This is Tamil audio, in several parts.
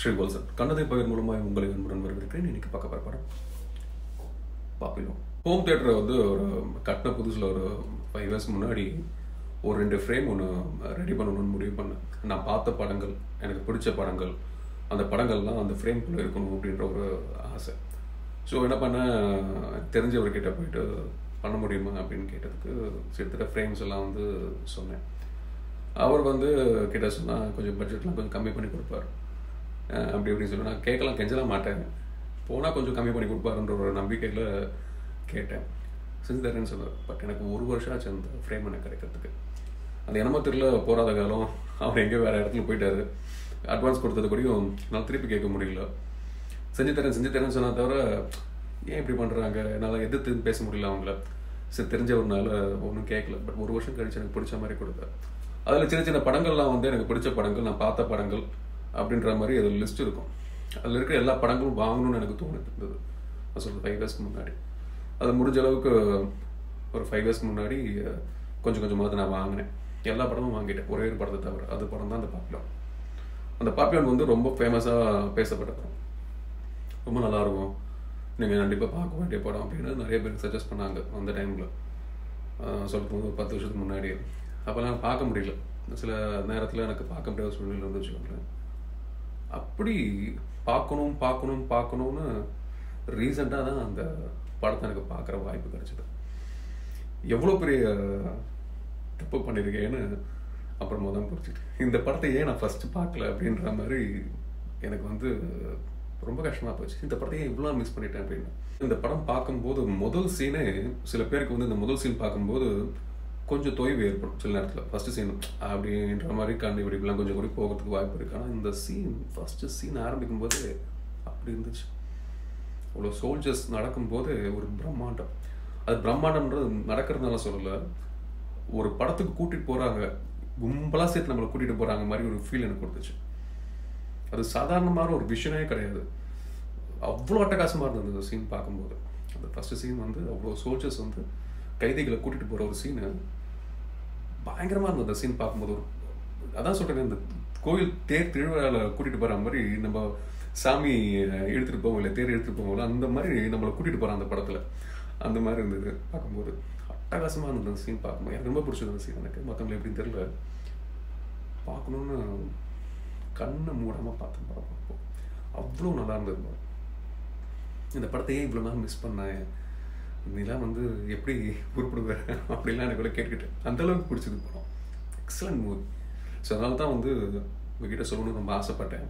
ஸ்ரீ வல்சன் கண்ணதை பகிர் மூலமாக உங்களை அன்புடன் வரவேற்கிறேன் இன்னைக்கு பார்க்க போகிற படம் பாப்பிலோ ஹோம் தியேட்டரை வந்து ஒரு கட்டின புதுசில் ஒரு ஃபைவ் இயர்ஸ் முன்னாடி ஒரு ரெண்டு ஃப்ரேம் ஒன்று ரெடி பண்ணணும்னு முடிவு பண்ணேன் நான் பார்த்த படங்கள் எனக்கு பிடிச்ச படங்கள் அந்த படங்கள்லாம் அந்த ஃப்ரேம்குள்ளே இருக்கணும் அப்படின்ற ஒரு ஆசை ஸோ என்ன பண்ணேன் தெரிஞ்சவர்கிட்ட போயிட்டு பண்ண முடியுமா அப்படின்னு கேட்டதுக்கு சிறுத்தர ஃப்ரேம்ஸ் எல்லாம் வந்து சொன்னேன் அவர் வந்து கிட்ட சொன்னால் கொஞ்சம் பட்ஜெட்லாம் கொஞ்சம் கம்மி பண்ணி கொடுப்பாரு அஹ் அப்படி இப்படின்னு சொல்லி நான் கேட்கலாம் கெஞ்சலாம் மாட்டேன் போனால் கொஞ்சம் கம்மி பண்ணி கொடுப்பாருன்ற ஒரு நம்பிக்கையில் கேட்டேன் செஞ்சு தரேன்னு சொன்னார் பட் எனக்கு ஒரு வருஷம் ஆச்சு அந்த ஃப்ரேம் எனக்கு கிடைக்கிறதுக்கு அந்த என்னமோ தெரியல போராத காலம் அவர் எங்கேயோ வேறு இடத்துல போயிட்டாரு அட்வான்ஸ் கொடுத்தது கூடயும் நான் திருப்பி கேட்க முடியல செஞ்சு தரேன் செஞ்சு தரேன்னு சொன்னா தவிர ஏன் இப்படி பண்ணுறாங்க என்னால் எதிர்த்து பேச முடியல அவங்கள சரி தெரிஞ்சவர்னால ஒன்றும் கேட்கல பட் ஒரு வருஷம் கழிச்சு எனக்கு பிடிச்ச மாதிரி கொடுத்தார் அதில் சின்ன சின்ன படங்கள்லாம் வந்து எனக்கு பிடிச்ச படங்கள் நான் பார்த்த படங்கள் அப்படின்ற மாதிரி அதில் லிஸ்ட் இருக்கும் அதில் இருக்கிற எல்லா படங்களும் வாங்கணும்னு எனக்கு தோணிட்டு இருந்தது நான் சொல்கிறது ஃபைவ் இயர்ஸ்க்கு முன்னாடி அது முடிஞ்ச அளவுக்கு ஒரு ஃபைவ் இயர்ஸ்க்கு முன்னாடி அஹ், கொஞ்சம் கொஞ்சமாக அதை நான் வாங்கினேன் எல்லா படமும் வாங்கிட்டேன் ஒரே ஒரு படத்தை தவிர அது படம் தான் அந்த பாப்பிலான் அந்த பாப்பிலான் வந்து ரொம்ப ஃபேமஸாக பேசப்பட்ட படம் ரொம்ப நல்லா இருக்கும் நீங்கள் கண்டிப்பாக பார்க்க வேண்டிய படம் அப்படின்னு நிறைய பேர் சஜஸ்ட் பண்ணாங்க அந்த டைமில் சொல்லிட்டு ஒரு பத்து வருஷத்துக்கு முன்னாடி அப்போல்லாம் பார்க்க முடியல சில நேரத்தில் எனக்கு பார்க்க முடியாத சூழ்நிலை வந்து வச்சுக்கோங்களேன் அப்படி பார்க்கணும் பார்க்கணும் பார்க்கணும்னு ரீசெண்டாக தான் அந்த படத்தை எனக்கு பார்க்குற வாய்ப்பு கிடைச்சது எவ்வளோ பெரிய தப்பு பண்ணியிருக்கேன்னு அப்புறமா தான் புரிஞ்சுட்டு இந்த படத்தை ஏன் நான் ஃபஸ்ட்டு பார்க்கல அப்படின்ற மாதிரி எனக்கு வந்து ரொம்ப கஷ்டமாக போச்சு இந்த படத்தை ஏன் இவ்வளோ மிஸ் பண்ணிட்டேன் அப்படின்னு இந்த படம் பார்க்கும்போது முதல் சீனே சில பேருக்கு வந்து இந்த முதல் சீன் பார்க்கும்போது கொஞ்சம் தொய்வு ஏற்படும் சில நேரத்தில் ஃபஸ்ட்டு சீன் அப்படின்ற மாதிரி கண்டு இப்படிலாம் கொஞ்சம் கூட போகிறதுக்கு வாய்ப்பு இருக்கு ஆனால் இந்த சீன் ஃபஸ்ட்டு சீன் ஆரம்பிக்கும் போது அப்படி இருந்துச்சு அவ்வளோ சோல்ஜர்ஸ் நடக்கும்போது ஒரு பிரம்மாண்டம் அது பிரம்மாண்டம்ன்றது நடக்கிறதுனால சொல்லலை ஒரு படத்துக்கு கூட்டிட்டு போறாங்க கும்பலா சேர்த்து நம்மளை கூட்டிட்டு போறாங்க மாதிரி ஒரு ஃபீல் எனக்கு கொடுத்துச்சு அது சாதாரணமான ஒரு விஷயமே கிடையாது அவ்வளோ அட்டகாசமாக இருந்தது அந்த சீன் பார்க்கும்போது அந்த ஃபர்ஸ்ட் சீன் வந்து அவ்வளோ சோல்ஜர்ஸ் வந்து கைதிகளை கூட்டிட்டு போற ஒரு சீனு பயங்கரமா இருந்தது அந்த சீன் பார்க்கும்போது ஒரு அதான் சொல்றேன் இந்த கோயில் தேர் திருவிழாவில் கூட்டிட்டு போற மாதிரி நம்ம சாமி எடுத்துட்டு போவோம் இல்லை தேர் எடுத்துட்டு போவோம்ல அந்த மாதிரி நம்மளை கூட்டிட்டு போறான் அந்த படத்துல அந்த மாதிரி இருந்தது பார்க்கும்போது அட்டகாசமா இருந்தது அந்த சீன் பார்க்கும்போது எனக்கு ரொம்ப பிடிச்சது அந்த சீன் எனக்கு மற்றவங்களை எப்படின்னு தெரியல பார்க்கணுன்னு கண்ணை மூடாம பார்த்தேன் படம் பார்ப்போம் அவ்வளோ நல்லா இருந்தது படம். இந்த படத்தையே இவ்வளோ நாள் மிஸ் பண்ணேன் நீலாம் வந்து எப்படி உருப்பிடுவேன் அப்படிலாம் எனக்கு கூட கேட்டுக்கிட்டேன் அந்த அளவுக்கு பிடிச்சது படம் எக்ஸலண்ட் மூவி ஸோ அதனால தான் வந்து உங்ககிட்ட சொல்லணும்னு ரொம்ப ஆசைப்பட்டேன்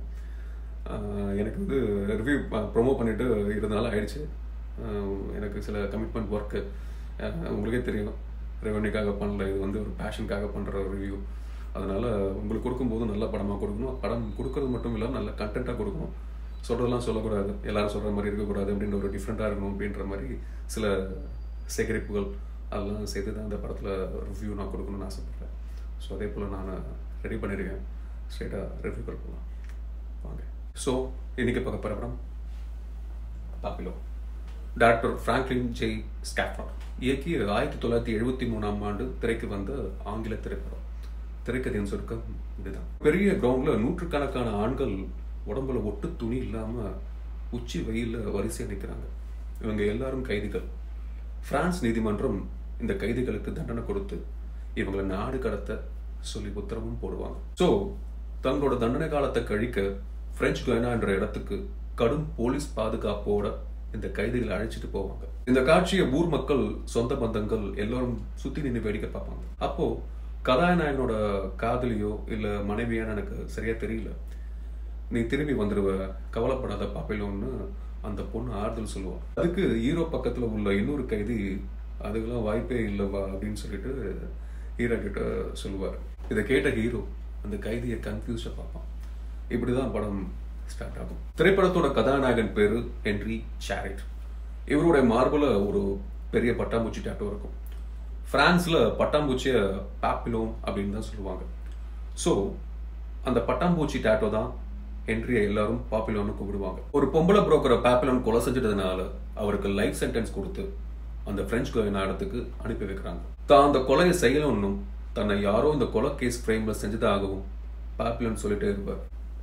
ஆஹ் எனக்கு வந்து ரிவ்யூ ப்ரொமோட் பண்ணிட்டு இருந்தனால ஆயிடுச்சு ஆஹ் எனக்கு சில கமிட்மெண்ட் ஒர்க்கு உங்களுக்கே தெரியும் ரெவன்யூக்காக பண்ணல இது வந்து ஒரு பேஷனுக்காக பண்ணுற ஒரு ரிவ்யூ அதனால உங்களுக்கு கொடுக்கும்போது நல்ல படமாக கொடுக்கணும் படம் கொடுக்கறது மட்டும் இல்லாமல் நல்ல கண்டென்ட்டாக கொடுக்கணும் சொல்கிறதெல்லாம் சொல்லக்கூடாது எல்லாரும் சொல்கிற மாதிரி இருக்கக்கூடாது அப்படின்ற ஒரு டிஃப்ரெண்ட்டாக இருக்கணும் அப்படின்ற மாதிரி சில சேகரிப்புகள் அதெல்லாம் சேர்த்து தான் இந்த படத்தில் ரிவ்யூ நான் கொடுக்கணும்னு ஆசைப்பட்றேன் ஸோ அதே போல் நான் ரெடி பண்ணியிருக்கேன் ஸ்ட்ரெயிட்டாக ரிவ்யூக்கள் போகலாம் வாங்க ஸோ இன்னைக்கு பார்க்க போகிற படம் Papillon doctor Franklin J Schaffner இயக்கி ஆயிரத்தி தொள்ளாயிரத்தி எழுபத்தி மூணாம் ஆண்டு திரைக்கு வந்த ஆங்கில திரைப்படம் திரைக்கதையின் சுருக்கம் இதுதான் பெரிய கிரவுண்ட்ல நூற்றுக்கணக்கான ஆண்கள் உடம்புல ஒட்டு துணி இல்லாம உச்சி வெயில்ல வரிசையா நிற்கிறாங்க இவங்க எல்லாரும் கைதிகள் பிரான்ஸ் நீதிமன்றம் இந்த கைதிகளுக்கு தண்டனை கொடுத்து இவங்களை நாடு கடத்த சொல்லி உத்தரவும் போடுவாங்க ஸோ தங்களோட தண்டனை காலத்தை கழிக்க பிரெஞ்சு கயனா என்ற இடத்துக்கு கடும் போலீஸ் பாதுகாப்போட இந்த கைதிகளை அழைச்சிட்டு போவாங்க இந்த காட்சியை ஊர் மக்கள் சொந்த பந்தங்கள் எல்லாரும் சுத்தி நின்று வேடிக்கை பார்ப்பாங்க அப்போ கதாநாயகனோட காதலியோ இல்ல மனைவியான்னு எனக்கு சரியா தெரியல நீ திரும்பி வந்துடுவ கவலைப்படாத பாப்பிலோன்னு அந்த பொண்ணு ஆறுதல் சொல்லுவா அதுக்கு ஹீரோ பக்கத்துல உள்ள இன்னொரு கைதி அதுக்கெல்லாம் வாய்ப்பே இல்லைவா அப்படின்னு சொல்லிட்டு ஹீரோ கிட்ட சொல்லுவார் இதை கேட்ட ஹீரோ அந்த கைதியை கன்ஃபியூஸா பார்ப்பான் இப்படிதான் படம் ஸ்டார்ட் ஆகும் திரைப்படத்தோட கதாநாயகன் பேரு ஹென்ரி சாரிட் இவருடைய மார்புல ஒரு பெரிய பட்டாம்பூச்சி டாட்டோ இருக்கும் பிரான்ஸ்ல பட்டாம்பூச்சிய பாப்பிலோம் அப்படின்னு தான் சொல்லுவாங்க ஸோ அந்த பட்டாம்பூச்சி டாட்டோ தான் ஹென்ரியை எல்லாரும் பாப்பிலோன்னு கூப்பிடுவாங்க ஒரு பொம்பளை புரோக்கரை பாப்பிலோன் கொலை செஞ்சிட்டதுனால அவருக்கு லைஃப் சென்டென்ஸ் கொடுத்து அந்த பிரெஞ்சு கோயின இடத்துக்கு அனுப்பி வைக்கிறாங்க தான் அந்த கொலையை செய்யணும்னும் தன்னை யாரோ இந்த கொலை கேஸ் ஃப்ரேம்ல செஞ்சதாகவும் பாப்பிலோன் சொல்லிட்டே இருப்பார்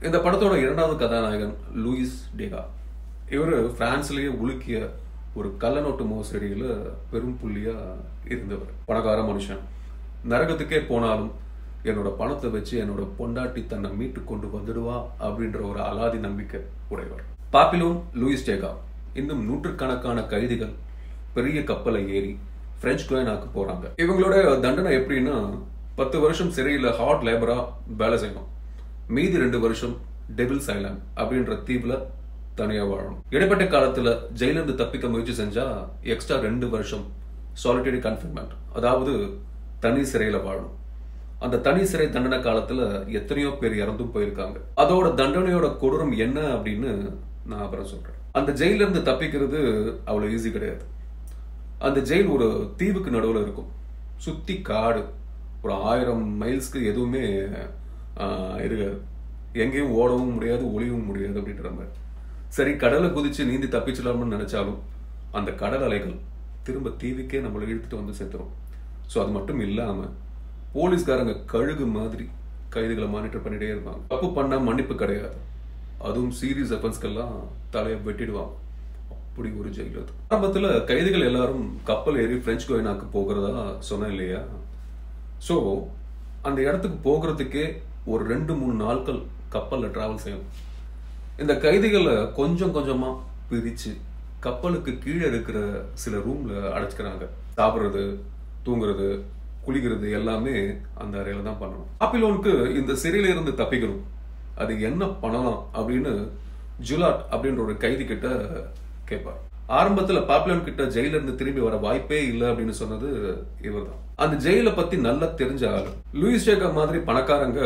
இந்த படத்தோட இரண்டாவது கதாநாயகன் லூயிஸ் டேகா இவர் பிரான்ஸ்லயே உலுக்கிய ஒரு கள்ளநோட்டு மோசடியில பெரும் புள்ளியா இருந்தவர் பணக்கார மனுஷன் நரகத்துக்கே போனாலும் என்னோட பணத்தை வச்சு என்னோட பொண்டாட்டி தன்னை மீட்டு கொண்டு வந்துடுவா அப்படின்ற ஒரு அலாதி நம்பிக்கை உடையவர் பாப்பிலோன் லூயிஸ் டேகா இன்னும் நூற்றுக்கணக்கான கைதிகள் பெரிய கப்பலை ஏறி பிரெஞ்சு குயனாக்கு போறாங்க இவங்களோட தண்டனை எப்படின்னா பத்து வருஷம் சிறையில் ஹாட் லேபரா வேலை செய்யணும் மீதி ரெண்டு வருஷம் டெபிள் சைலாண்ட் அப்படின்ற தீவுல தனியா வாழணும் இடைப்பட்ட காலத்துல ஜெயில இருந்து தப்பிக்க முயற்சி செஞ்சா எக்ஸ்ட்ரா ரெண்டு வருஷம் சாலிட்டரி கன்ஃபைன்மெண்ட் அதாவது தனி சிறையில வாழணும் அந்த தனி சிறை தண்டனை காலத்துல எத்தனையோ பேர் இறந்தும் போயிருக்காங்க அதோட தண்டனையோட கொடூரம் என்ன அப்படின்னு நான் அப்புறம் சொல்றேன் அந்த ஜெயில இருந்து தப்பிக்கிறது அவ்வளவு ஈஸி கிடையாது அந்த ஜெயில் ஒரு தீவுக்கு நடுவில் இருக்கும் சுத்தி காடு ஒரு ஆயிரம் மைல்ஸ்க்கு எதுவுமே ஆஹ், இருக்காது எங்கேயும் ஓடவும் முடியாது ஒளியவும் முடியாது அப்படின்ற மாதிரி சரி கடலை குதிச்சு நீந்தி தப்பிச்சிடலாம்னு நினைச்சாலும் அந்த கடல் அலைகள் திரும்ப தீவுக்கே நம்மளை இழுத்துட்டு வந்து சேர்த்துரும் ஸோ அது மட்டும் இல்லாம போலீஸ்காரங்க கழுகு மாதிரி கைதுகளை மானிட்டர் பண்ணிட்டே இருப்பாங்க தப்பு பண்ணா மன்னிப்பு கிடையாது அதுவும் சீரியஸ் அஃபென்ஸ்க்கெல்லாம் தலையை வெட்டிடுவாங்க அப்படி ஒரு ஜெயில் அது ஆரம்பத்துல கைதிகள் எல்லாரும் கப்பல் ஏறி பிரெஞ்சு கோயினாக்கு போகிறதா சொன்னேன் இல்லையா ஸோ அந்த இடத்துக்கு போகிறதுக்கே ஒரு ரெண்டு மூணு நாட்கள் கப்பல்ல டிராவல் செய்யணும் இந்த கைதிகளை கொஞ்சம் கொஞ்சமா பிரிச்சு கப்பலுக்கு கீழே இருக்கிற சில ரூம்ல அடைச்சுக்கிறாங்க சாப்பிடுறது தூங்குறது குளிக்கிறது எல்லாமே அந்த அறையில தான் பண்ணணும் ஆப்பிலோனுக்கு இந்த சிறையில இருந்து தப்பிக்கணும் அது என்ன பண்ணலாம் அப்படின்னு ஜுலாட் அப்படின்ற ஒரு கைதி கிட்ட கேட்பார் ஆரம்பத்துல பாப்புலன் கிட்ட ஜெயில இருந்து திரும்பி வர வாய்ப்பே இல்லை அப்படின்னு சொன்னது இவர்தான் அந்த ஜெயில பத்தி நல்லா தெரிஞ்ச ஆளு லூயிஸ் ஜேக்கா மாதிரி பணக்காரங்க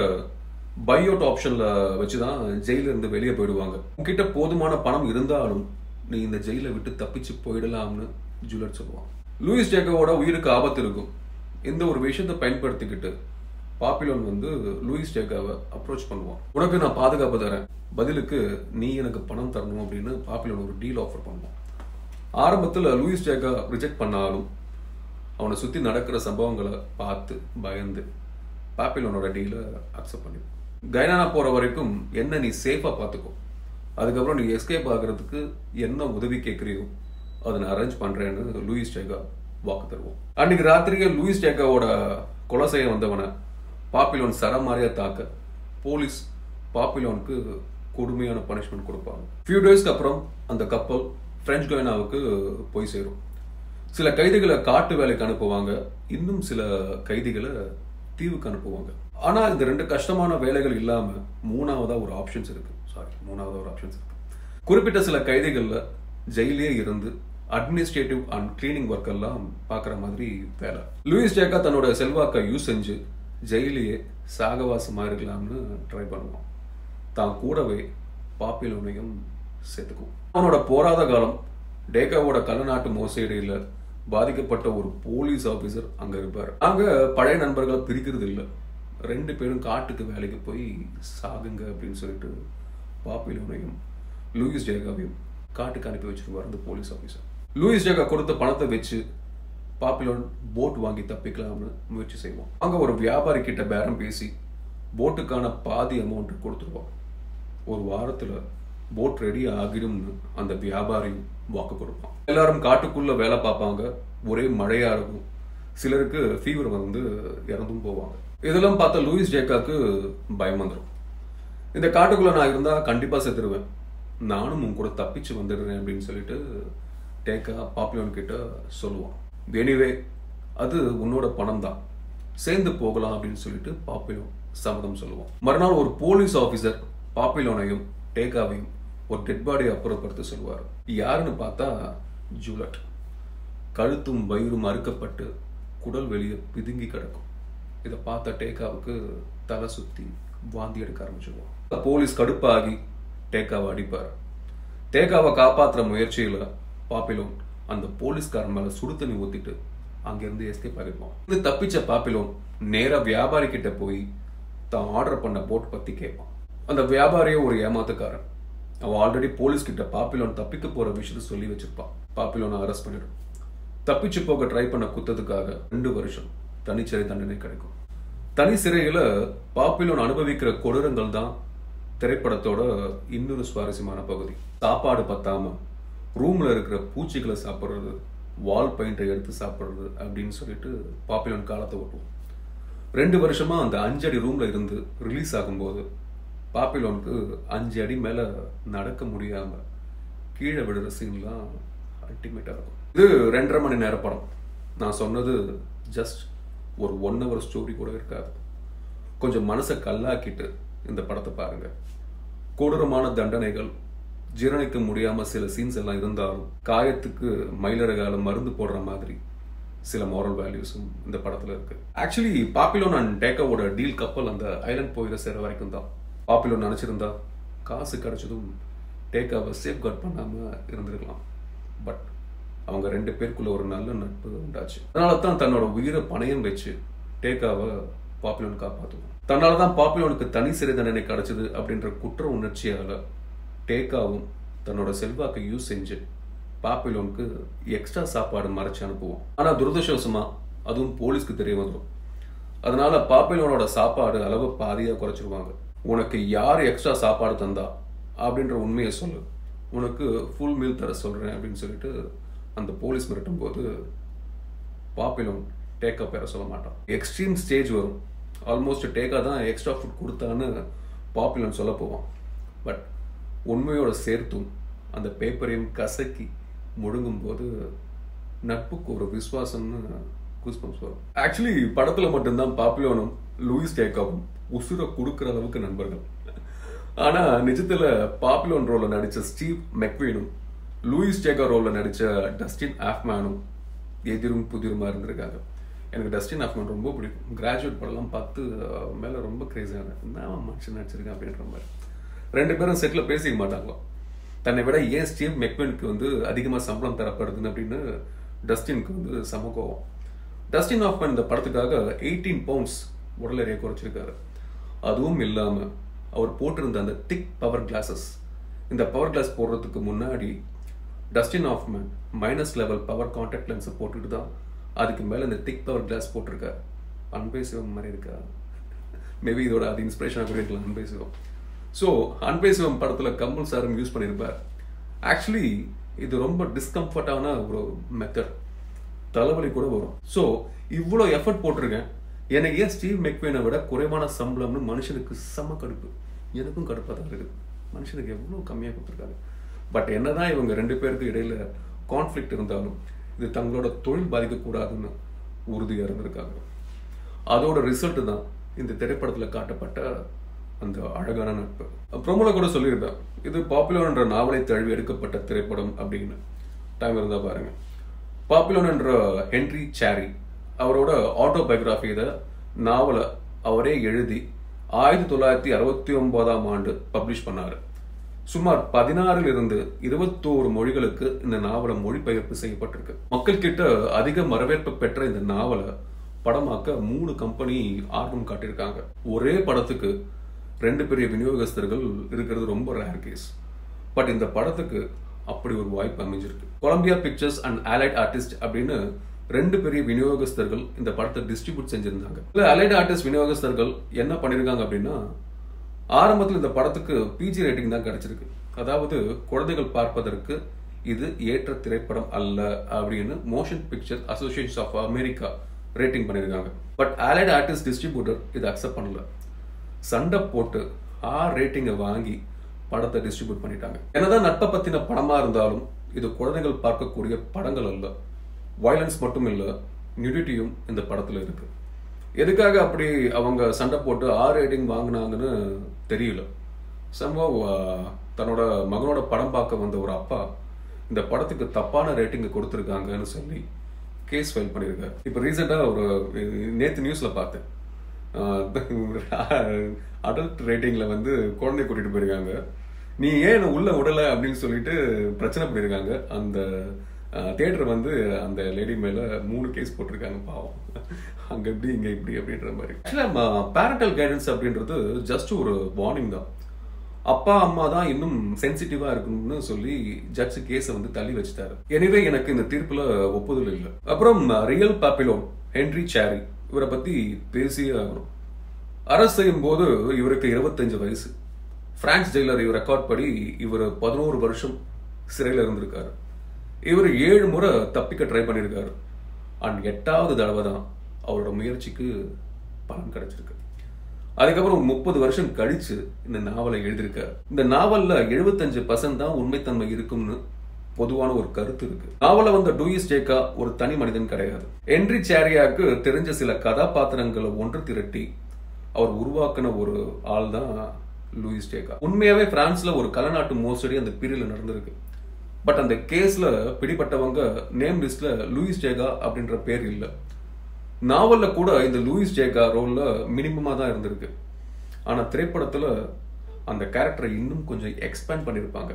பையோட் ஆப்ஷன்ல வச்சுதான் ஜெயில இருந்து வெளியே போயிடுவாங்க உன்கிட்ட போதுமான பணம் இருந்தாலும் நீ இந்த ஜெயில விட்டு தப்பிச்சு போயிடலாம்னு ஜூலட் சொல்லுவான் லூயிஸ் ஜேக்கோட உயிருக்கு ஆபத்து இருக்கும் இந்த ஒரு விஷயத்தை பயன்படுத்திக்கிட்டு பாப்பிலோன் வந்து லூயிஸ் ஜேக்காவை அப்ரோச் பண்ணுவான் உனக்கு நான் பாதுகாப்பு தரேன் பதிலுக்கு நீ எனக்கு பணம் தரணும் அப்படின்னு பாப்பிலோன் ஒரு டீல் ஆஃபர் பண்ணுவான் ஆரம்பத்துல லூயிஸ் ஜேக்கா ரிஜெக்ட் பண்ணாலும் அவனை சுத்தி நடக்கிற சம்பவங்களை பார்த்து பயந்து பாப்பிலோனோட டீலை அக்செப்ட் பண்ணி கைனானா போற வரைக்கும் என்ன நீ சேஃபா பார்த்துக்கோ அதுக்கப்புறம் நீ எஸ்கேப் ஆகுறதுக்கு என்ன உதவி கேட்குறியோ அதை நான் அரேஞ்ச் பண்றேன்னு லூயிஸ் ஜேகா வாக்கு தருவோம் அன்னைக்கு ராத்திரியே லூயிஸ் ஜேகாவோட கொலை செய்ய வந்தவனை பாப்பிலோன் சரமாரியா தாக்க போலீஸ் பாப்பிலோனுக்கு கொடுமையான பனிஷ்மெண்ட் கொடுப்பாங்க ஃபியூ டேஸ்க்கு அப்புறம் அந்த கப்பல் பிரெஞ்சு கொயனாவுக்கு போய் சேரும் சில கைதிகளை காட்டு வேலைக்கு அனுப்புவாங்க இன்னும் சில கைதிகளை தீவுக்கு அனுப்புவாங்க ஆனா இந்த ரெண்டு கஷ்டமான வேலைகள் இல்லாம மூணாவதா ஒரு ஆப்ஷன்ஸ் இருக்கு சாரி மூணாவதா ஒரு ஆப்ஷன்ஸ் இருக்கு குறிப்பிட்ட சில கைதிகள்ல ஜெயிலே இருந்து அட்மினிஸ்ட்ரேட்டிவ் அண்ட் கிளீனிங் ஒர்க் எல்லாம் பார்க்குற மாதிரி வேலை லூயிஸ் ஜேக்கா தன்னோட செல்வாக்கை யூஸ் செஞ்சு ஜெயிலேயே சாகவாசமா இருக்கலாம்னு ட்ரை பண்ணுவான் தான் கூடவே பாப்பிலோனையும் சேர்த்துக்கும் அவனோட போராத காலம் டேகாவோட கள்ளநாட்டு மோசடியில பாதிக்கப்பட்ட ஒரு போலீஸ் ஆபீசர் அங்க இருப்பார் அங்க பழைய நண்பர்களை பிரிக்கிறது இல்ல ரெண்டு பேரும் காட்டுக்கு வேலைக்கு போய் சாகுங்க அப்படின்னு சொல்லிட்டு பாப்பிலோனையும் லூயிஸ் ஜேகாவையும் காட்டுக்கு அனுப்பி வச்சிருவார் அந்த போலீஸ் ஆபீசர் லூயிஸ் ஜேகா கொடுத்த பணத்தை வச்சு பாப்பிலோன் போட் வாங்கி தப்பிக்கலாம்னு முயற்சி செய்வோம் அங்க ஒரு வியாபாரி கிட்ட பேரம் பேசி போட்டுக்கான பாதி அமௌண்ட் கொடுத்துருவோம் ஒரு வாரத்துல போட் ரெடி ஆகிடும்னு அந்த வியாபாரி வாக்கு கொடுப்பான் எல்லாரும் காட்டுக்குள்ள வேலை பார்ப்பாங்க ஒரே மழையா இருக்கும் சிலருக்கு ஃபீவர் வந்து இறந்தும் போவாங்க இதெல்லாம் பார்த்தா லூயிஸ் ஜேக்காக்கு பயம் வந்துடும் இந்த காட்டுக்குள்ள நான் இருந்தா கண்டிப்பா செத்துருவேன் நானும் உன் கூட தப்பிச்சு வந்துடுறேன் அப்படின்னு சொல்லிட்டு டேக்கா பாப்புலோன் கிட்ட சொல்லுவான் எனிவே அது உன்னோட பணம் தான் சேர்ந்து போகலாம் அப்படின்னு சொல்லிட்டு பாப்பிலோன் சம்மதம் சொல்லுவான் மறுநாள் ஒரு போலீஸ் ஆபீசர் பாப்பிலோனையும் டேக்காவையும் ஒரு டெட் பாடியை அப்புறப்படுத்த சொல்லுவார் யாருன்னு பார்த்தா ஜூலட் கழுத்தும் வயிறும் அறுக்கப்பட்டு குடல் வெளியே பிதுங்கி கிடக்கும் இதை பார்த்த டேக்காவுக்கு தலை சுத்தி வாந்தி எடுக்க ஆரம்பிச்சிருவான் போலீஸ் கடுப்பாகி டேக்காவை அடிப்பார் டேக்காவை காப்பாத்துற முயற்சியில பாப்பிலோன் அந்த போலீஸ்காரன் மேல சுடு தண்ணி ஊத்திட்டு அங்கிருந்து எஸ்கேப் ஆகிருப்பான் இது தப்பிச்ச பாப்பிலோன் நேரா வியாபாரி கிட்ட போய் தான் ஆர்டர் பண்ண போட் பத்தி கேட்பான் அந்த வியாபாரியே ஒரு ஏமாத்துக்காரன் அவன் ஆல்ரெடி போலீஸ் கிட்ட பாப்பிலோன் தப்பிக்க போற விஷயத்த சொல்லி வச்சிருப்பான் பாப்பிலோனை அரெஸ்ட் பண்ணிடும் தப்பிச்சு போக ட்ரை பண்ண குத்தத்துக்காக ரெண்டு வருஷம் தனிச்சிறை தண்டனை கிடைக்கும் தனி சிறையில பாப்பிலோன் அனுபவிக்கிற கொடூரங்கள் தான் திரைப்படத்தோட இன்னொரு சுவாரஸ்யமான பகுதி சாப்பாடு பத்தாம ரூம்ல இருக்கிற பூச்சிகளை சாப்பிட்றது வால் பெயிண்டை எடுத்து சாப்பிட்றது அப்படின்னு சொல்லிட்டு பாப்புலர் காலத்தை ஓட்டுவோம் ரெண்டு வருஷமா அந்த அஞ்சு அடி ரூம்ல இருந்து ரிலீஸ் ஆகும்போது பாப்பிலோனுக்கு அஞ்சு அடி மேல நடக்க முடியாம கீழே விடுற சீன்லாம் அல்டிமேட்டா இருக்கும் இது ரெண்டரை மணி நேர படம் நான் சொன்னது ஜஸ்ட் ஒரு ஒன் ஹவர் ஸ்டோரி கூட இருக்காது கொஞ்சம் மனசை கல்லாக்கிட்டு இந்த படத்தை பாருங்க கொடூரமான தண்டனைகள் ஜீரணிக்க முடியாம சில சீன்ஸ் எல்லாம் இருந்தாலும் காயத்துக்கு மயிலரகால மருந்து போடுற மாதிரி சில மாரல் வேல்யூஸும் இந்த படத்துல இருக்கு ஆக்சுவலி பாப்பிலோன் அண்ட் டேக்காவோட டீல் கப்பல் அந்த ஐலண்ட் போயிட சேர வரைக்கும் தான் பாப்பிலோன் நினைச்சிருந்தா காசு கிடைச்சதும் டேக்காவை சேஃப் கார்ட் பண்ணாம இருந்திருக்கலாம் பட் அவங்க ரெண்டு பேருக்குள்ள ஒரு நல்ல நட்பு உண்டாச்சு அதனால தான் தன்னோட உயிரை பணயம் வச்சு டேக்காவை பாப்புலோன் காப்பாற்றுவோம் தன்னால தான் பாப்புலோனுக்கு தனி சிறை தண்டனை கிடைச்சது அப்படின்ற குற்ற உணர்ச்சியால டேக்காவும் தன்னோட செல்வாக்கை யூஸ் செஞ்சு பாப்பிலோனுக்கு எக்ஸ்ட்ரா சாப்பாடு மறைச்சு அனுப்புவோம் ஆனா துரதிருஷ்டவசமா அதுவும் போலீஸ்க்கு தெரிய வந்துடும் அதனால பாப்பிலோனோட சாப்பாடு அளவு பாதியா குறைச்சிருவாங்க உனக்கு யார் எக்ஸ்ட்ரா சாப்பாடு தந்தா அப்படின்ற உண்மையை சொல்லு உனக்கு ஃபுல் மீல் தர சொல்றேன் அப்படின்னு சொல்லிட்டு அந்த போலீஸ் மிரட்டும் போது பாப்பிலோன் டேக்கா பேர சொல்ல மாட்டான் எக்ஸ்ட்ரீம் ஸ்டேஜ் வரும் ஆல்மோஸ்ட் டேக்கா தான் எக்ஸ்ட்ரா ஃபுட் கொடுத்தான்னு பாப்புலன் சொல்ல போவான் பட் உண்மையோட சேர்த்தும் அந்த பேப்பரையும் கசக்கி முழுங்கும் போது நட்புக்கு ஒரு விசுவாசம்னு கூஸ்பம்ஸ் வரும் ஆக்சுவலி படத்துல மட்டும்தான் பாப்புலோனும் லூயிஸ் டேக்காவும் உசுரை கொடுக்குற அளவுக்கு நண்பர்கள் ஆனா நிஜத்துல பாப்புலோன் ரோல்ல நடிச்ச ஸ்டீவ் மெக்வீனும் லூயிஸ் டேக்கா ரோல்ல நடிச்ச டஸ்டின் ஆஃப்மேனும் எதிரும் புதிருமா இருந்திருக்காங்க எனக்கு டஸ்டின் ஆஃப்மேன் ரொம்ப பிடிக்கும் கிராஜுவேட் படம்லாம் பார்த்து மேலே ரொம்ப கிரேஸியான நான் மனுஷன் நடிச்சிருக்கேன் அப்படின்ற மாதிரி ரெண்டு பேரும் செட்டில் பேசிக்க மாட்டாங்களோ தன்னை விட ஏன் ஸ்டீவ் மெக்வெனுக்கு வந்து அதிகமாக சம்பளம் தரப்படுதுன்னு அப்படின்னு டஸ்டினுக்கு வந்து சமகோவம் டஸ்டின் ஆஃப்மேன் இந்த படத்துக்காக எயிட்டீன் பவுண்ட்ஸ் உடல் எடையை குறைச்சிருக்காரு அதுவும் இல்லாமல் அவர் போட்டிருந்த அந்த திக் பவர் கிளாஸஸ் இந்த பவர் கிளாஸ் போடுறதுக்கு முன்னாடி Dustin Hoffman minus level power contact லென்ஸை போட்டுட்டு தான் அதுக்கு மேலே இந்த திக் பவர் கிளாஸ் போட்டிருக்காரு அன்பே சிவம் மாதிரி இருக்கா மேபி இதோட அது இன்ஸ்பிரேஷனாக கூட இருக்கலாம் அன்பே சிவம் ஸோ அன்பே சிவம் படத்தில் கமல் சாரும் யூஸ் பண்ணியிருப்பார் ஆக்சுவலி இது ரொம்ப டிஸ்கம்ஃபர்டான ஒரு மெத்தட் தலைவலி கூட வரும் ஸோ இவ்வளோ எஃபர்ட் போட்டிருக்கேன் எனக்கு ஏன் ஸ்டீவ் மெக்வேனை விட குறைவான சம்பளம்னு மனுஷனுக்கு செம்ம கடுப்பு எனக்கும் கடுப்பாக தான் இருக்குது மனுஷனுக்கு எவ்வளோ கம்மியாக கொடுத்துருக்காங்க பட் என்னதான் இவங்க ரெண்டு பேருக்கு இடையில கான்ஃப்ளிக்ட் இருந்தாலும் இது தங்களோட தொழில் பாதிக்கக்கூடாதுன்னு உறுதியாக இருந்திருக்காங்க அதோட ரிசல்ட் தான் இந்த திரைப்படத்தில் காட்டப்பட்ட அந்த அழகான நட்பு ப்ரோமோல கூட சொல்லியிருப்பேன் இது பாப்புலர் என்ற நாவலை தழுவி எடுக்கப்பட்ட திரைப்படம் அப்படின்னு டைம் இருந்தா பாருங்க பாப்புலர் என்ற ஹென்ரி சாரி அவரோட ஆட்டோபயோகிராஃபி இதை நாவலை அவரே எழுதி ஆயிரத்தி தொள்ளாயிரத்தி அறுபத்தி ஒன்பதாம் ஆண்டு பப்ளிஷ் பண்ணாரு சுமார் பதினாறில் இருந்து இருபத்தோரு மொழிகளுக்கு இந்த நாவலை மொழிபெயர்ப்பு செய்யப்பட்டிருக்கு மக்கள் கிட்ட அதிக வரவேற்பு பெற்ற இந்த நாவலை படமாக்க மூணு கம்பெனி ஆர்வம் காட்டியிருக்காங்க ஒரே படத்துக்கு ரெண்டு பெரிய விநியோகஸ்தர்கள் இருக்கிறது ரொம்ப ரேர் கேஸ் பட் இந்த படத்துக்கு அப்படி ஒரு வாய்ப்பு அமைஞ்சிருக்கு Columbia Pictures and Allied Artists அப்படின்னு ரெண்டு பெரிய விநியோகஸ்தர்கள் இந்த படத்தை டிஸ்ட்ரிபியூட் செஞ்சிருந்தாங்க இல்ல அலைட் ஆர்டிஸ்ட் விநியோகஸ்தர்கள் என்ன பண்ணிருக்காங்க அப்படின்னா ஆரம்பத்தில் இந்த படத்துக்கு பிஜி ரேட்டிங் தான் கிடைச்சிருக்கு அதாவது குழந்தைகள் பார்ப்பதற்கு இது ஏற்ற திரைப்படம் அல்ல அப்படின்னு Motion Picture Association of America rating பண்ணியிருக்காங்க பட் ஆலைட் ஆர்டிஸ்ட் டிஸ்ட்ரிபியூட்டர் இதை அக்செப்ட் பண்ணல சண்டை போட்டு ஆர் ரேட்டிங்கை வாங்கி படத்தை டிஸ்ட்ரிபியூட் பண்ணிட்டாங்க என்னதான் நட்பை பத்தின படமா இருந்தாலும் இது குழந்தைகள் பார்க்கக்கூடிய படங்கள் அல்ல வயலன்ஸ் மட்டும் இல்ல நியூடிட்டியும் இந்த படத்துல இருக்கு எதுக்காக அப்படி அவங்க சண்டை போட்டு ஆர் ரேட்டிங் வாங்கினாங்கன்னு தெரியல சம்பவ் தன்னோட மகனோட படம் பார்க்க வந்த ஒரு அப்பா இந்த படத்துக்கு தப்பான ரேட்டிங் கொடுத்துருக்காங்கன்னு சொல்லி கேஸ் ஃபைல் பண்ணியிருக்காரு இப்போ ரீசெண்டாக ஒரு நேற்று நியூஸில் பார்த்தேன் அடல்ட் ரேட்டிங்கில் வந்து குழந்தை கூட்டிகிட்டு போயிருக்காங்க நீ ஏன் உள்ள விடலை அப்படின்னு சொல்லிட்டு பிரச்சனை பண்ணியிருக்காங்க அந்த தியேட்டர் வந்து அந்த லேடி மேல மூணு கேஸ் போட்டிருக்காங்க பாவம் அங்க இப்படி இங்க இப்படி அப்படின்ற மாதிரி ஆக்சுவலா பேரண்டல் கைடன்ஸ் அப்படின்றது ஜஸ்ட் ஒரு வார்னிங் தான் அப்பா அம்மா தான் இன்னும் சென்சிட்டிவா இருக்கணும்னு சொல்லி ஜட்ஜ் கேஸை வந்து தள்ளி வச்சுட்டாரு எனவே எனக்கு இந்த தீர்ப்புல ஒப்புதல் இல்லை அப்புறம் ரியல் பாப்பிலோன் ஹென்ரி சாரி இவரை பத்தி பேசியே ஆகணும் அரசு செய்யும் போது இவருக்கு இருபத்தஞ்சு வயசு பிரான்ஸ் ஜெயிலர் இவர் ரெக்கார்ட் படி இவர் பதினோரு வருஷம் சிறையில் இருந்திருக்காரு இவர் ஏழு முறை தப்பிக்க ட்ரை பண்ணியிருக்காரு அண்ட் எட்டாவது தடவை தான் அவரோட முயற்சிக்கு பலன் கிடைச்சிருக்கு அதுக்கப்புறம் ஒரு முப்பது வருஷம் கழிச்சு இந்த நாவலை எழுதியிருக்காரு இந்த நாவல்ல எழுபத்தஞ்சு பர்சன்ட் தான் உண்மைத்தன்மை இருக்கும்னு பொதுவான ஒரு கருத்து இருக்கு நாவல வந்த டூயிஸ் ஜேக்கா ஒரு தனி மனிதன் கிடையாது என்ரி சேரியாக்கு தெரிஞ்ச சில கதாபாத்திரங்களை ஒன்று திரட்டி அவர் உருவாக்கின ஒரு ஆள் தான் லூயிஸ் ஜேக்கா உண்மையாவே பிரான்ஸ்ல ஒரு கலநாட்டு மோசடி அந்த பீரியட்ல நடந்திருக்கு பட் அந்த கேஸ்ல பிடிப்பட்டவங்க நேம் லிஸ்ட்ல லூயிஸ் ஜேகா அப்படின்ற பேர் இல்லை நாவல்ல கூட இந்த லூயிஸ் ஜேகா ரோல்ல மினிமமா தான் இருந்திருக்கு ஆனா திரைப்படத்துல அந்த கேரக்டரை இன்னும் கொஞ்சம் எக்ஸ்பேண்ட் பண்ணியிருப்பாங்க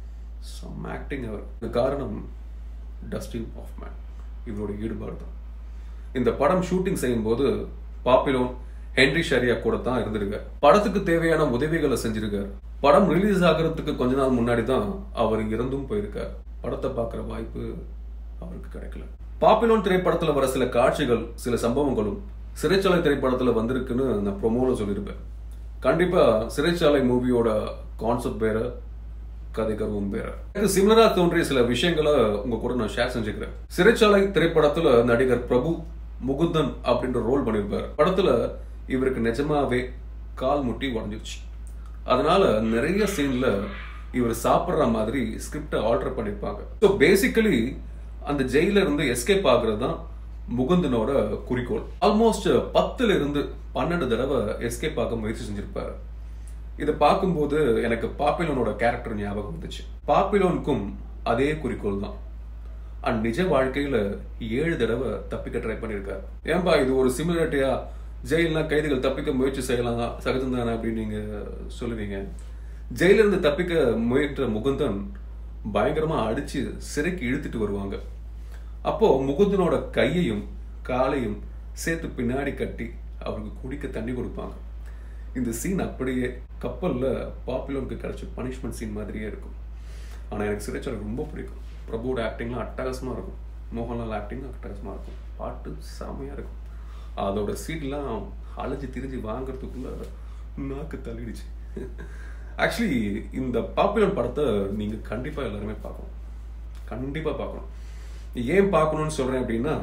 சம் ஆக்டிங் அவர் இது காரணம் டஸ்டின் ஆஃப்மேன் இவரோட ஈடுபாடு தான் இந்த படம் ஷூட்டிங் செய்யும் போது பாப்பிலோன் ஹென்ரி ஷரியா கூட தான் இருந்திருக்கார் படத்துக்கு தேவையான உதவிகளை செஞ்சிருக்கார் படம் ரிலீஸ் ஆகிறதுக்கு கொஞ்ச நாள் முன்னாடி தான் அவர் இறந்தும் போயிருக்கார் படத்தை பார்க்குற வாய்ப்பு அவருக்கு கிடைக்கல பாப்பிலோன் திரைப்படத்துல வர சில காட்சிகள் சில சம்பவங்களும் சிறைச்சாலை திரைப்படத்துல வந்திருக்குன்னு நான் ப்ரொமோல சொல்லியிருப்பேன் கண்டிப்பா சிறைச்சாலை மூவியோட கான்செப்ட் வேற கதை கருவும் வேற எனக்கு சிமிலரா தோன்றிய சில விஷயங்களை உங்க கூட நான் ஷேர் செஞ்சுக்கிறேன் சிறைச்சாலை திரைப்படத்துல நடிகர் பிரபு முகுந்தன் அப்படின்ற ரோல் பண்ணியிருப்பார் படத்துல இவருக்கு நிஜமாவே கால் முட்டி உடஞ்சிருச்சு அதனால நிறைய சீன்ல இவர் சாப்பிடுற மாதிரி ஸ்கிரிப்டை ஆல்டர் பண்ணியிருப்பாங்க ஸோ பேசிக்கலி அந்த ஜெயில இருந்து எஸ்கேப் ஆகுறது தான் முகுந்தனோட குறிக்கோள் ஆல்மோஸ்ட் பத்துல இருந்து பன்னெண்டு தடவை எஸ்கேப் ஆக முயற்சி செஞ்சிருப்பாரு இதை பார்க்கும்போது எனக்கு பாப்பிலோனோட கேரக்டர் ஞாபகம் வந்துச்சு பாப்பிலோனுக்கும் அதே குறிக்கோள் தான் அண்ட் நிஜ வாழ்க்கையில ஏழு தடவை தப்பிக்க ட்ரை பண்ணியிருக்காரு ஏன்பா இது ஒரு சிமிலாரிட்டியா ஜெயில்னா கைதிகள் தப்பிக்க முயற்சி செய்யலாம் சகஜம் தானே அப்படின்னு நீங்க சொல்லுவீங்க ஜெயில இருந்து தப்பிக்க முயன்ற முகுந்தன் பயங்கரமா அடிச்சு சிறைக்கு இழுத்துட்டு வருவாங்க அப்போ முகுந்தனோட கையையும் காலையும் சேர்த்து பின்னாடி கட்டி அவருக்கு குடிக்க தண்ணி கொடுப்பாங்க இந்த சீன் அப்படியே கப்பல்ல பாப்புலருக்கு கிடைச்ச பனிஷ்மெண்ட் சீன் மாதிரியே இருக்கும் ஆனா எனக்கு சிறைச்சாலை ரொம்ப பிடிக்கும் பிரபுவோட ஆக்டிங்லாம் அட்டகாசமா இருக்கும் மோகன்லால் ஆக்டிங் அட்டகாசமா இருக்கும் பாட்டு செமையா இருக்கும் அதோட சீட்லாம் அலைஞ்சு திரிஞ்சு வாங்குறதுக்குள்ள நாக்கு தள்ளிடுச்சு ஆக்சுவலி இந்த பாப்புலர் படத்தை நீங்க கண்டிப்பா எல்லாருமே பார்க்கணும் கண்டிப்பா பார்க்கணும் ஏன் பார்க்கணும்னு சொல்றேன் அப்படின்னா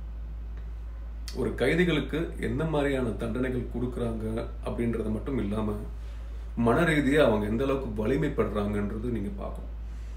ஒரு கைதிகளுக்கு என்ன மாதிரியான தண்டனைகள் கொடுக்குறாங்க அப்படின்றத மட்டும் இல்லாம மன ரீதியா அவங்க எந்த அளவுக்கு வலிமைப்படுறாங்கன்றது நீங்க பார்க்கணும்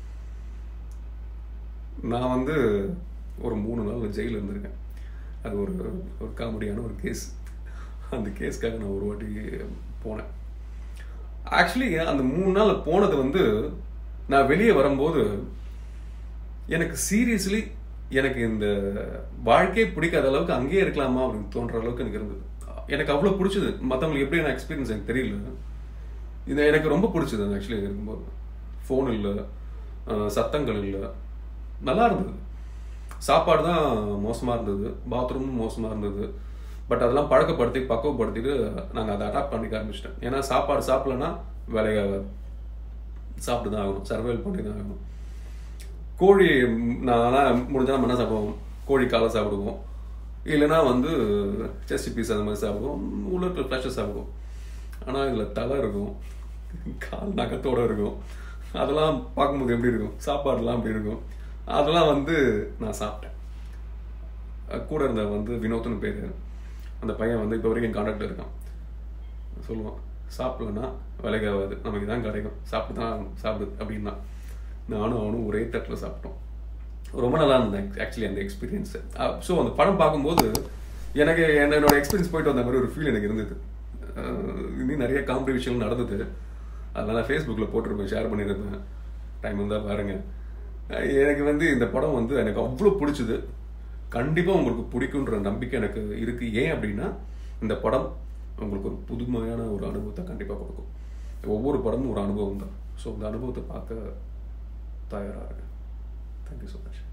நான் வந்து ஒரு மூணு நாள் ஜெயில இருந்திருக்கேன் அது ஒரு ஒரு காமெடியான ஒரு கேஸ் அந்த கேஸ்க்காக நான் ஒரு வாட்டி போனேன் ஆக்சுவலி அந்த மூணு நாள் போனது வந்து நான் வெளியே வரும்போது எனக்கு சீரியஸ்லி எனக்கு இந்த வாழ்க்கையே பிடிக்காத அளவுக்கு அங்கேயே இருக்கலாமா அப்படின்னு தோன்ற அளவுக்கு எனக்கு இருந்தது எனக்கு அவ்வளோ பிடிச்சது மற்றவங்களுக்கு எப்படி நான் எக்ஸ்பீரியன்ஸ் எனக்கு தெரியல இது எனக்கு ரொம்ப பிடிச்சது அது ஆக்சுவலி இருக்கும்போது ஃபோன் இல்லை சத்தங்கள் இல்லை நல்லா இருந்தது சாப்பாடு தான் மோசமாக இருந்தது பாத்ரூமும் மோசமாக இருந்தது பட் அதெல்லாம் பழக்கப்படுத்தி பக்குவப்படுத்திட்டு நாங்கள் அதை அடாப்ட் பண்ணிக்க ஆரம்பிச்சிட்டேன் ஏன்னா சாப்பாடு சாப்பிடலன்னா வேலையாகாது சாப்பிட்டு தான் ஆகணும் சர்வைவல் பண்ணி தான் ஆகணும் கோழி நான் முடிஞ்சா நம்ம என்ன சாப்பிடுவோம் கோழி காலை சாப்பிடுவோம் இல்லைன்னா வந்து செஸ்ட் பீஸ் அந்த மாதிரி சாப்பிடுவோம் உள்ள இருக்கிற ஃப்ளஷை சாப்பிடுவோம் ஆனால் இதில் தலை இருக்கும் கால் நகத்தோடு இருக்கும் அதெல்லாம் பார்க்கும்போது எப்படி இருக்கும் சாப்பாடுலாம் எப்படி இருக்கும் அதெல்லாம் வந்து நான் சாப்பிட்டேன் கூட இருந்த வந்து வினோத்னு பேர் அந்த பையன் வந்து இப்போ வரைக்கும் கான்டாக்டில் இருக்கான் சொல்லுவான் சாப்பிடலன்னா விலைக்காகாது நமக்கு தான் கிடைக்கும் சாப்பிட்டு தான் ஆகணும் சாப்பிடு அப்படின்னா நானும் அவனும் ஒரே தட்டில் சாப்பிட்டோம் ரொம்ப நல்லா இருந்தேன் ஆக்சுவலி அந்த எக்ஸ்பீரியன்ஸ் ஸோ அந்த படம் பார்க்கும்போது எனக்கு என்னோட எக்ஸ்பீரியன்ஸ் போயிட்டு வந்த மாதிரி ஒரு ஃபீல் எனக்கு இருந்தது இன்னும் நிறைய காமெடி விஷயங்கள் நடந்தது அதெல்லாம் நான் ஃபேஸ்புக்கில் போட்டிருப்பேன் ஷேர் பண்ணியிருப்பேன் டைம் இருந்தால் பாருங்க எனக்கு வந்து இந்த படம் வந்து எனக்கு அவ்வளோ பிடிச்சது கண்டிப்பாக உங்களுக்கு பிடிக்குன்ற நம்பிக்கை எனக்கு இருக்கு ஏன் அப்படின்னா இந்த படம் உங்களுக்கு ஒரு புதுமையான ஒரு அனுபவத்தை கண்டிப்பாக கொடுக்கும் ஒவ்வொரு படமும் ஒரு அனுபவம் தான் ஸோ இந்த அனுபவத்தை பார்க்க தயாராக இருக்கேன் தேங்க்யூ ஸோ மச்